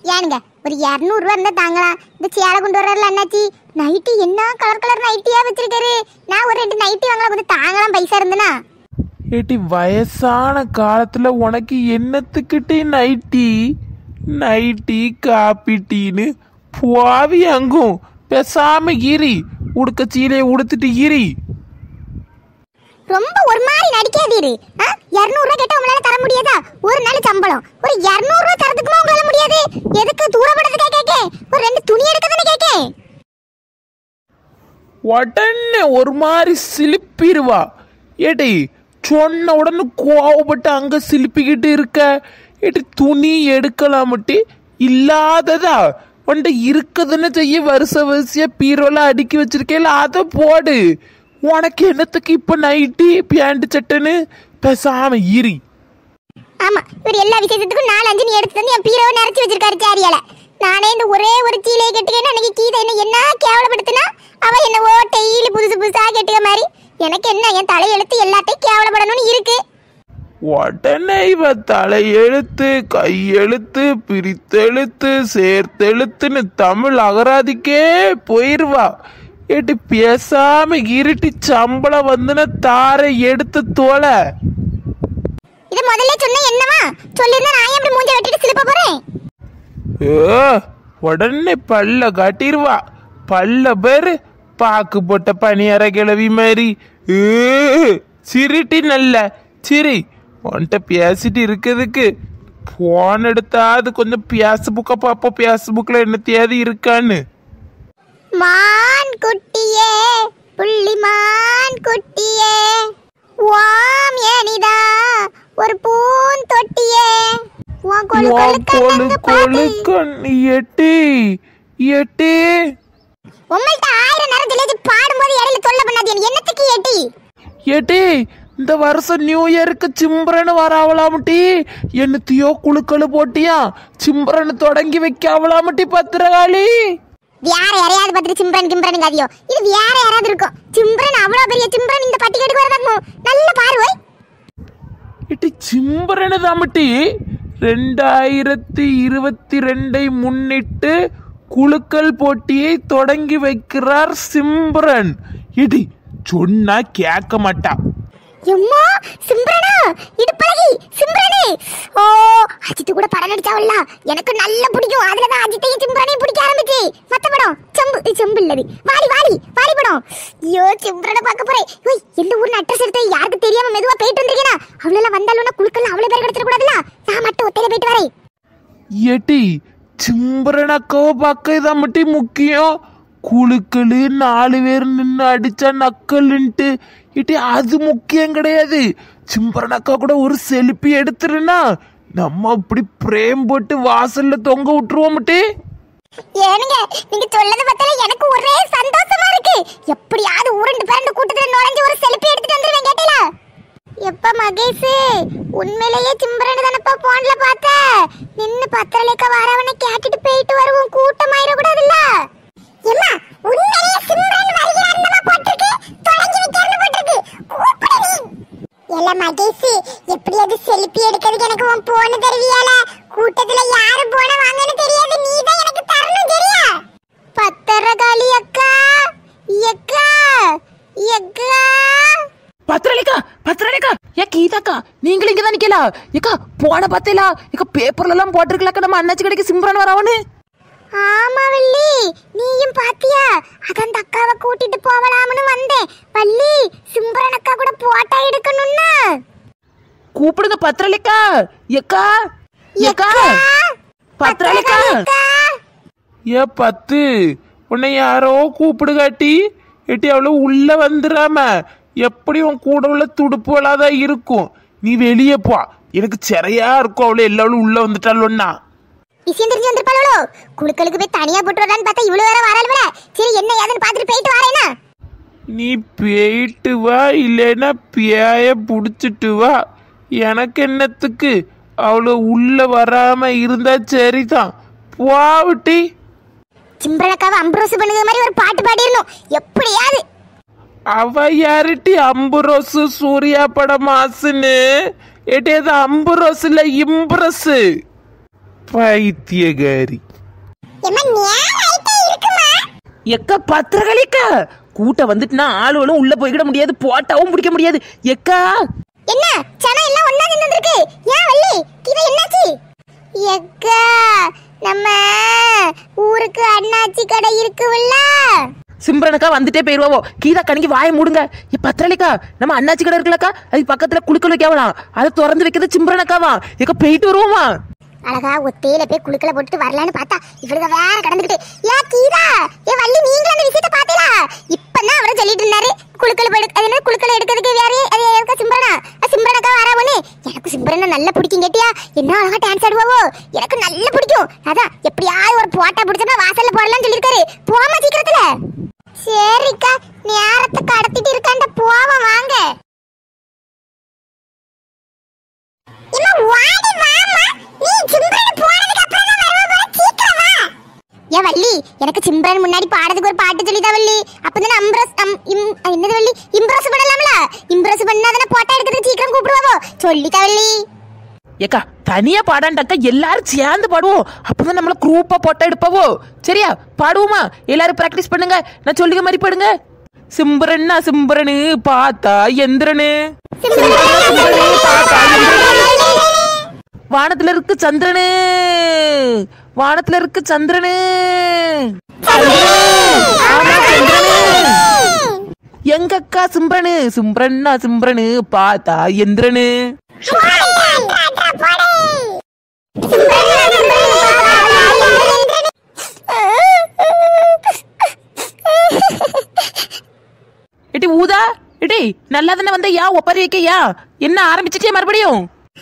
ஏனுங்க ஒரு இரநூறுவா இருந்தா தாங்கலாம் இந்த சேலை கொண்டு வர்றாருல அண்ணாச்சி நைட்டி என்ன கலர் கலர் நைட்டியா வச்சிருக்காரு நான் ஒரு ரெண்டு நைட்டி வாங்கலாம் கொஞ்சம் தாங்கலாம் பைசா இருந்தனா ஏட்டி வயசான காலத்துல உனக்கு என்னத்துக்கிட்டே நைட்டி நைட்டி காப்பி டீன்னு புவாவி அங்கும் பேசாம இரி உடுக்க சீலையை உடுத்துட்டு இரி ரொம்ப ஒரு மாதிரி நடிக்காதீரு ஆ இரநூறுவா கேட்டா உங்களால தர முடியாதா ஒரு நாள் சம்பளம் ஒரு இரநூறுவா தரதுக்குமா உங்களால முடியாது எதுக்கு தூரப்படுறதுக்கா கேட்க ஒரு ரெண்டு துணி எடுக்க தானே கேட்க உடனே ஒரு மாதிரி சிலிப்பிடுவா ஏடி சொன்ன உடனே கோவப்பட்டு அங்க சிலிப்பிக்கிட்டு இருக்க ஏடி துணி எடுக்கலாமட்டி இல்லாததா உன்ட்ட இருக்குதுன்னு செய்ய வருஷ வரிசையா பீரோல அடுக்கி வச்சிருக்கேல அதை போடு உனக்கு என்னத்துக்கு இப்ப நைட்டி பேண்ட் சட்டைன்னு பேசாம இரி ஆமா இவர் எல்லா விசேஷத்துக்கும் நாலு அஞ்சு நீ எடுத்து வந்து என் பீரோவை நிறைச்சு வச்சிருக்காரு சேரியால நானே இந்த ஒரே ஒரு சீலையை கட்டுக்கேன்னு அன்னைக்கு கீதை என்ன என்ன கேவலப்படுத்தினா அவ என்னவோ டெய்லி புதுசு புதுசா கட்டுக்க மாதிரி எனக்கு என்ன என் தலையெழுத்து எல்லாத்தையும் கேவலப்படணும்னு இருக்கு உடனே இவ தலையெழுத்து கையெழுத்து பிரித்தெழுத்து சேர்த்தெழுத்துன்னு தமிழ் அகராதிக்கே போயிருவா ஏட்டி பேசாம இருட்டி சம்பளம் வந்துன தாரை எடுத்து தோலை இது முதல்ல சொன்ன என்னவா சொல்லிருந்தா நான் ஏன் இப்படி மூஞ்ச வெட்டிட்டு சிலுப்ப போறேன் ஏ, உடனே பல்ல காட்டிருவா பல்ல பேரு பாக்கு போட்ட பனியற கிளவி மாதிரி ஏ, சிரிட்டி நல்ல சிரி உன்கிட்ட பேசிட்டு இருக்கிறதுக்கு போன் எடுத்தாது கொஞ்சம் பேஸ்புக்கை பார்ப்போம் பேஸ்புக்கில் என்ன தேதி இருக்கான்னு மான் குட்டியே புள்ளிமான் குட்டியே வாம் ஏனிதா ஒரு பூன் தொட்டியே உன் கொழு கொழு உன் கொழு கண்ணங்க கொழு பாட்டு. கண் எட்டி எட்டி உங்கள்ட்ட ஆயிரம் நேரம் சொல்லியாச்சு பாடும்போது இடையில தொல்லை பண்ணாதீங்க என்னத்துக்கு எட்டி ஏட்டி இந்த வருஷம் நியூ இயருக்கு சிம்பரன்னு வராவலாமட்டி என்னத்தையோ குழுக்களு போட்டியா சிம்பரன்னு தொடங்கி வைக்காவலாமட்டி பத்திரகாளி வேற யாரையாவது பார்த்துட்டு சிம்ரன் கிம்ரன் கதியோ இது வேற யாராவது இருக்கும் சிம்ரன் அவ்வளவு பெரிய சிம்ரன் இந்த பட்டிக்காட்டுக்கு வரதாக்கும் நல்ல பாரு ஓய் இட்டி சிம்பரனு தாமட்டி ரெண்டாயிரத்தி இருபத்தி ரெண்டை முன்னிட்டு குழுக்கள் போட்டியை தொடங்கி வைக்கிறார் சிம்பரன் இடி சொன்னா கேட்க மாட்டா எம்மா சிம்ரனா இடுப்பழகி சிம்ரனே ஓ அஜித் கூட படம் நடிச்சாவல்ல எனக்கு நல்ல பிடிக்கும் அதுல தான் அஜித்தையும் சிம்ரனையும் பிடிக்க ஆரம்பிச்சு மத்த படம் செம்பு இது செம்பு இல்லது வாலி வாலி வாலி படம் ஐயோ சிம்ரனை பார்க்க போறேன் ஓய் எந்த ஊர்ல அட்ரஸ் எடுத்து யாருக்கு தெரியாம மெதுவா போயிட்டு வந்திருக்கேனா அவ்வளவு வந்தாலும் குழுக்கள் அவ்வளவு பேர் கிடைச்சிட கூடாதுல நான் மட்டும் ஒத்தையில போயிட்டு வரேன் ஏட்டி சிம்பரனக்காவை பார்க்க இதான் மட்டும் முக்கியம் குழுக்களு நாலு பேர் நின்று அடிச்சா நக்கல்ன்ட்டு ஏட்டி அது முக்கியம் கிடையாது சிம்பரனக்கா கூட ஒரு செல்ஃபி எடுத்துருனா நம்ம அப்படி பிரேம் போட்டு வாசல்ல தொங்க விட்டுருவோம் மட்டி ஏனுங்க நீங்க சொல்லது பார்த்தால எனக்கு ஒரே சந்தோஷமா இருக்கு எப்படியாவது உருண்டு பிறண்டு கூட்டத்துல நுழைஞ்சு ஒரு செல்ஃபி எடுத்துட்டு வந்துருவேன் கேட்டீங்களா எப்ப மகேஷ் உண்மையிலேயே சிம்பரன் தானப்பா போன்ல பார்த்த நின்னு பத்திரலேக்க வரவனை கேட்டுட்டு போயிட்டு வருவோம் கூட்டமாயிர கூடாதுல்ல எம்மா உண்மையிலேயே சிம்பரன் வருகிறாருன்னு போட்டிருக்கு தொடங்கி வைக்கிறாருன்னு போட்டிருக்கு கூப்பிடு நீ இல்ல மகேஷ் எப்படியாவது செல்ஃபி எடுக்கிறதுக்கு எனக்கு உன் போன தருவியால கூட்டத்துல யாரு போன வாங்கன்னு தெரியாது நீ தான் எனக்கு தரணும் சரியா பத்தரகாளி அக்கா எக்கா எக்கா பத்திரலிக்கா பத்திரலிக்கா ஏ கீதாக்கா நீங்களும் இங்க தான் நிக்கலா ஏக்கா போன பார்த்தேலா ஏக்கா பேப்பர்ல எல்லாம் போட்டிருக்கலாக்கா நம்ம அண்ணாச்சி கடைக்கு சிம்ரன் வரவனு ஆமா வள்ளி நீயும் பாத்தியா அதான் அந்த அக்காவை கூட்டிட்டு போகலாம்னு வந்தேன் வள்ளி சிம்பரன் அக்கா கூட போட்டோ எடுக்கணும்னா கூப்பிடுங்க பத்திரலிக்கா ஏக்கா ஏக்கா பத்திரலிக்கா ஏ பத்து உன்னை யாரோ கூப்பிடு காட்டி ஏட்டி அவ்வளோ உள்ள வந்துடாம எப்படி உன் கூட உள்ள துடுப்புகளாக தான் இருக்கும் நீ வெளியே போ எனக்கு சிறையா இருக்கும் அவ்வளோ எல்லாரும் உள்ள வந்துட்டாளோன்னா விஷயம் தெரிஞ்சு வந்திருப்பாளோ குழுக்களுக்கு போய் தனியா போட்டு வரலான்னு பார்த்தா இவ்வளவு வேற வராளுல சரி என்ன ஏதுன்னு பார்த்துட்டு போயிட்டு வரேனா நீ போயிட்டு வா இல்லைன்னா பேய புடிச்சிட்டு வா எனக்கு என்னத்துக்கு அவ்வளோ உள்ள வராம இருந்தா சரிதான் போவிட்டி சிம்பரக்காவை அம்ப்ரோஸ் பண்ணுது மாதிரி ஒரு பாட்டு பாடிடணும் எப்படியாவது அவ யாருட்டி அம்புரோசு சூர்யா படம் மாசுன்னு ஏட்டி அது அம்புரோஸ் இல்ல இம்ப்ரஸ் பைத்தியகாரி எம்மா நேரம் ஆயிட்டே இருக்குமா எக்கா பத்திரகாளிக்கா கூட்டம் வந்துட்டுனா ஆளுகளும் உள்ள போய்கிட முடியாது போட்டாவும் பிடிக்க முடியாது எக்கா என்ன சனம் எல்லாம் ஒண்ணா நின்னு இருக்கு ஏன் வள்ளி இவ என்னாச்சு எக்கா நம்ம ஊருக்கு அண்ணாச்சி கடை இருக்குல்ல சிம்ரனுக்கா வந்துட்டே போயிருவாவோ கீதா கணிக்கு வாய மூடுங்க ஏ பத்திரலிக்கா நம்ம அண்ணாச்சி கடை இருக்குல்லக்கா அதுக்கு பக்கத்துல குளுக்கல் வைக்காவலாம் அதை திறந்து வைக்கிறது சிம்ரனக்காவா எக்கா போயிட்டு வருவோமா அழகா ஒத்தையில போய் குளுக்கல போட்டுட்டு வரலான்னு பார்த்தா இவளுக வேற கடந்துகிட்டு ஏ கீதா ஏ வள்ளி நீங்களும் அந்த விஷயத்த பாத்தீங்களா இப்பதான் அவரை சொல்லிட்டு இருந்தாரு குளுக்கல போடு அது என்ன குளுக்கல எடுக்கிறதுக்கு வேற அது இருக்க சிம்ரனா அஹ் சிம்ரனக்கா வராமனு எனக்கு சிம்ரனை நல்லா பிடிக்கும் கேட்டியா என்ன அழகா டான்ஸ் ஆடுவாவோ எனக்கு நல்லா பிடிக்கும் அதான் எப்படியாவது ஒரு போட்டா பிடிச்சா வாசல்ல போடலாம்னு சொல்லிருக்காரு போமா சீக்கிரத்துல சரிக்கா நேரத்தை கடத்திட்டு இருக்காண்ட போவோம் வாங்க ஏன் வள்ளி எனக்கு சிம்ரன் முன்னாடி பாடுறதுக்கு ஒரு பாட்டு சொல்லிதா வள்ளி அப்பதான் அம்ப்ரஸ் அம் இம் என்னது வள்ளி இம்ப்ரஸ் பண்ணலாம்ல இம்ப்ரஸ் பண்ணாதானே போட்டோ எடுக்கிறதுக்கு சீக்கிரம் கூப்பிடுவாவோ சொல்லிதா வள்ளி ஏக்கா தனியா பாடாண்டாக்கா எல்லாரும் சேர்ந்து பாடுவோம் அப்பதான் நம்மள குரூப்பா போட்டோ எடுப்பவோ சரியா பாடுவோமா எல்லாரும் பிராக்டிஸ் பண்ணுங்க நான் சொல்லுங்க மாதிரி பாடுங்க சிம்பரன்னா சிம்பரனு பார்த்தா எந்திரனு வானத்துல இருக்கு சந்திரனு வானத்துல இருக்கு சந்திரனு ஆமா, சந்திரனு. எங்க அக்கா சிம்ரனு சிம்ரன்னா சிம்ரனு பார்த்தா எந்திரனு எட்டி ஊதா எட்டி நல்லா தானே வந்த யா ஒப்பாரி வைக்க யா என்ன ஆரம்பிச்சிட்டியா மறுபடியும்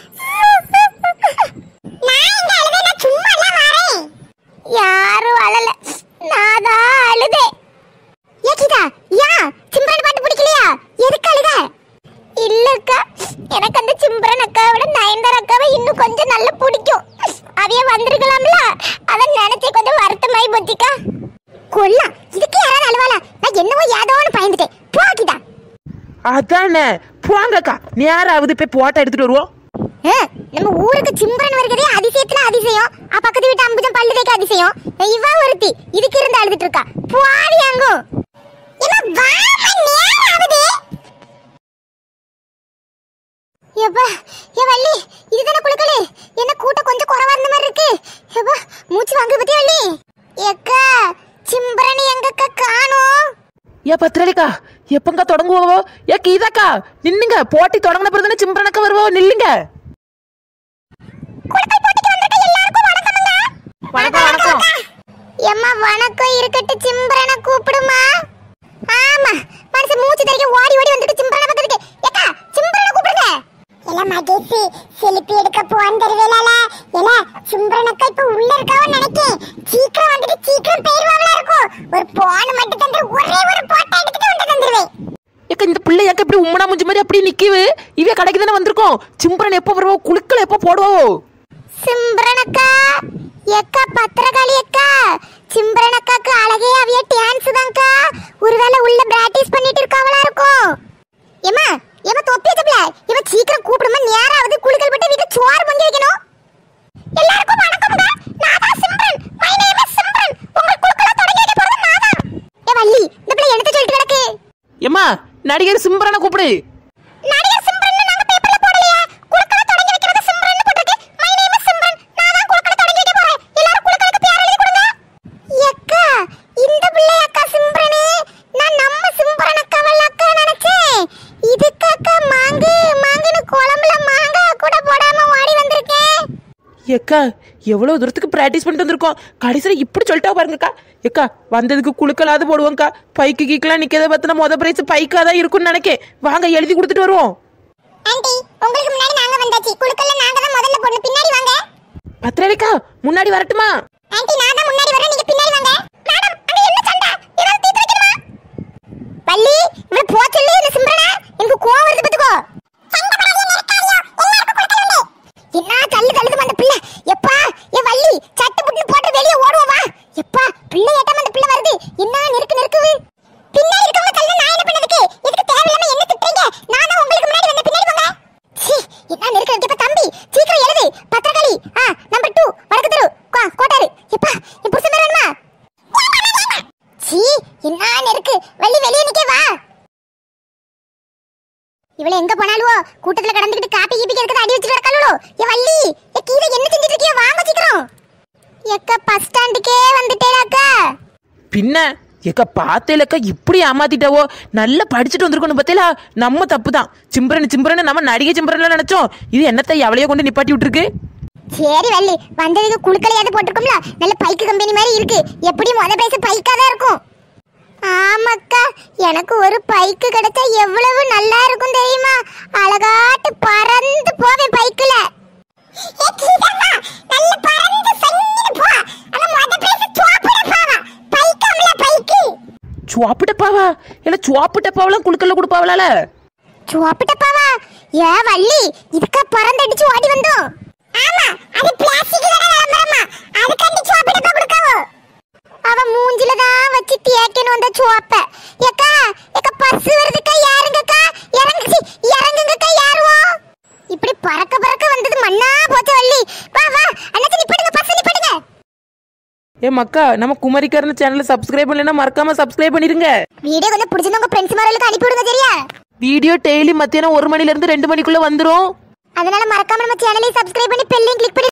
யாரும் அழல நான் தான் அழுதே ஏகிதா யா சிம்ரன் பாட்டு பிடிக்கலையா எதுக்கு அழுத இல்லக்கா எனக்கு அந்த சிம்ரன் அக்காவை நயன்தார் அக்காவை இன்னும் கொஞ்சம் நல்லா பிடிக்கும் அவைய வந்திருக்கலாம்ல அத நினைச்சே கொஞ்சம் வருத்தமாயி போச்சுக்கா கொல்லா இதுக்கு யாராவது அழுவாளா நான் என்னவோ ஏதோன்னு பயந்துட்டேன் போகிதா அதானே போங்கக்கா நேராவது போய் போட்டோ எடுத்துட்டு வருவோம் ஆ, நம்ம ஊருக்கு சிம்ரன் வருகிறதே அதிசயத்துல அதிசயம் அ, பக்கத்து வீட்டு அம்புஜம் பல்லு தேய்க்க அதிசயம் இவ ஒருத்தி இதுக்கு இருந்து அழுதுட்டு இருக்கா போடி அங்கும் எப்பா ஏ வள்ளி இதுதானே குளுக்கலு என்ன கூட்டம் கொஞ்சம் குறவா இருந்த மாதிரி இருக்கு எப்பா மூச்சு வாங்க பத்தி வள்ளி எக்கா சிம்ரன் எங்கக்கா காணோம் ஏ பத்திரலிக்கா எப்பங்க தொடங்குவோவோ ஏ கீதாக்கா நின்னுங்க போட்டி தொடங்கின பிறகு தானே சிம்ரனக்கா வருவோ நில்லுங்க வணக்கம் வணக்கம் எம்மா வணக்கம் இருக்கட்டும் சிம்ரனை கூப்பிடுமா ஆமா மனுஷன் மூச்சு தரிக்க ஓடி ஓடி வந்துட்டு சிம்ரனை பக்கத்துக்கு ஏக்கா சிம்ரனை கூப்பிடுங்க இல்ல மகேஷ் செல்ஃபி எடுக்க போன் தருவேலால இல்ல சிம்ரனக்கா இப்ப உள்ள இருக்காவன்னு நினைக்கேன் சீக்கிரம் வந்துட்டு சீக்கிரம் போயிருவாங்களா இருக்கும் ஒரு போன் மட்டும் தந்து ஒரே ஒரு போட்டோ எடுத்துட்டு வந்து தந்துருவேன் ஏக்கா இந்த பிள்ளை ஏக்கா இப்படி உம்மனா முஞ்சு மாதிரி அப்படியே நிக்கிவு இவ கடைக்கு தானே வந்திருக்கோம் சிம்ரன் எப்போ வருவோ குளுக்கல எப்போ போடுவோ சிம்ரனக்கா எக்கா பத்திரகாளி அக்கா சிம்ரனக்காக்கு அழகே அவிய டான்ஸ் தான்க்கா ஒருவேளை உள்ள பிராக்டிஸ் பண்ணிட்டு இருக்காவளா இருக்கும் ஏமா ஏமா தொப்பி தப்பல இவ சீக்கிரம் கூப்பிடுமா நேராவது குளிக்கல் பட்டு வீட்டு சோறு பொங்கி வைக்கணும் எல்லாருக்கும் வணக்கம்ங்க நான் தான் Simran my name is Simran உங்க குளுக்கல தொடங்கி வைக்க போறது நான் தான் ஏ வள்ளி இந்த பிள்ளை எடுத்து சொல்லிட்டு கிடக்கு ஏம்மா நடிகர் சிம்ரனை கூப்பிடு நடிகர் சிம்ரன் நாங்க பேப்பர்ல போடலையா குளுக்கல தொடங்கி வைக்கிறது சிம்ரன் போட்டிருக்கு மை நேம் இஸ் சிம்ரன் நான் தான் குளுக்கல தொடங்கி வைக்க போறேன் எல்லாரும் குளுக்கலுக்கு பேர் எழுதி கொடுங்க எக்கா இந்த பிள்ளை அக்கா சிம்ரனே நான் நம்ம சிம்ரன் அக்காவல்ல அக்கா நினைச்சேன் இதுக்கு அக்கா மாங்கு மாங்குன்னு குழம்புல மாங்காய் கூட போடாம ஓடி வந்திருக்கேன் ஏக்கா எவ்வளவு தூரத்துக்கு பிராக்டிஸ் பண்ணிட்டு வந்திருக்கோம் கடைசியில் இப்படி சொல்லிட்டா பாருங்கக்கா ஏக்கா வந்ததுக்கு குளுக்கலாவது போடுவோம்க்கா பைக்கு கீக்கெல்லாம் நிற்கிறத பார்த்தினா மொதல் பிரைஸ் பைக்காக தான் இருக்கும்னு நினைக்கேன் வாங்க எழுதி கொடுத்துட்டு வருவோம் ஆண்டி உங்களுக்கு முன்னாடி நாங்க வந்தாச்சு குளுக்கல்ல நாங்க தான் முதல்ல போடணும் பின்னாடி வாங்க பத்திரலிக்கா முன்னாடி வரட்டுமா ஆண்டி நான் தான் முன்னாடி வரேன் நீங்க பின்னாடி வாங்க மேடம் அங்க என்ன சண்டை ஏதாவது தீர்த்து வைக்கணுமா வள்ளி இவள போ சொல்லு இந்த சிம்ரனா எனக்கு கோவம் வருது பாத்துக்கோ என்ன தள்ளு தள்ளுது அந்த பிள்ளை எப்பா ஏ வள்ளி சட்டு புட்டு போட்டு வெளிய ஓடுவோம் வா எப்பா பிள்ளை ஏட்டாம அந்த பிள்ளை வருது என்ன நெருக்கு நெருக்குது பின்னாடி இருக்கவங்க தள்ளு நான் என்ன பண்ணதுக்கு இதுக்கு தேவையில்லாம என்ன திட்டுறீங்க நான் தான் உங்களுக்கு முன்னாடி வந்த பின்னாடி வாங்க சீ என்ன நெருக்கு நெருக்கு தம்பி சீக்கிரம் எழுது பத்திரகாளி ஆ நம்பர் 2 வடக்கு தெரு இவள எங்க போனாலுவோ கூட்டத்துல கடந்துக்கிட்டு காப்பி கீப்பி கிடக்குது அடி வச்சுட்டு கிடக்காளுவோ ஏ வள்ளி ஏ கீழே என்ன செஞ்சுட்டு இருக்கியோ வாங்க சீக்கிரம் எக்க பஸ் ஸ்டாண்டுக்கே வந்துட்டேனாக்கா பின்ன ஏக்கா பார்த்தேலக்கா இப்படி ஏமாத்திட்டாவோ நல்லா படிச்சுட்டு வந்திருக்கணும் பார்த்தீங்களா நம்ம தப்பு தான் சிம்பரன் சிம்பரன் நம்ம நடிகை சிம்பரன்ல நினைச்சோம் இது என்னத்தை எவளையோ கொண்டு நிப்பாட்டி விட்டுருக்கு சரி வள்ளி வந்ததுக்கு குழுக்கலையாவது போட்டிருக்கோம்ல நல்ல பைக்கு கம்பெனி மாதிரி இருக்கு எப்படி முத பேச பைக்கா தான் இருக்கும் ஆமாக்கா எனக்கு ஒரு பைக்கு கிடைச்சா எவ்வளவு நல்லா இருக்கும் தெரியுமா அழகாட்டு பறந்து போவேன் பைக்குல நல்ல பறந்து சங்கிட்டு போ ஆனா முத பேச சோப்புட போவா பைக்கம்ல பைக்கு சுவாப்பு டப்பாவா இல்ல சுவாப்பு டப்பாவெல்லாம் குழுக்கல்ல கொடுப்பாவளால சோப்பு டப்பாவா ஏ வள்ளி இதுக்கா பறந்தடிச்சு ஓடி வந்தோம் ஆமா அது பிளாஸ்டிக்ல விளம்பரமா அதுக்காண்டி சோப்பு டப்பா கொடுக்காவோ அவ மூஞ்சில தான் வச்சு தேய்க்கணும் அந்த சோப்ப ஏக்கா ஏக்கா பஸ் வருதுக்கா யாருங்கக்கா இறங்கு சி, இறங்குங்கக்கா யாருவோ இப்படி பறக்க பறக்க வந்தது மண்ணா போச்சு வள்ளி வா வா அண்ணாச்சி நிப்பாடுங்க பஸ் நிப்பாடுங்க ஏ மக்கா நம்ம குமரிக்காரன் சேனலை சப்ஸ்கிரைப் பண்ணலைன்னா மறக்காம சப்ஸ்கிரைப் பண்ணிருங்க வீடியோ கொஞ்சம் பிடிச்சிருந்தா உங்க ஃப்ரெண்ட்ஸ் மார்களுக்கு அனுப்பி விடுங்க சரியா வீடியோ டெய்லி மத்தியானம் ஒரு மணில இருந்து ரெண்டு மணிக்குள்ள வந்துரும் அதனால மறக்காம நம்ம சேனலை சப்ஸ்கிரைப் பண்ணி பெல்லையும் கிளிக் பண்ணி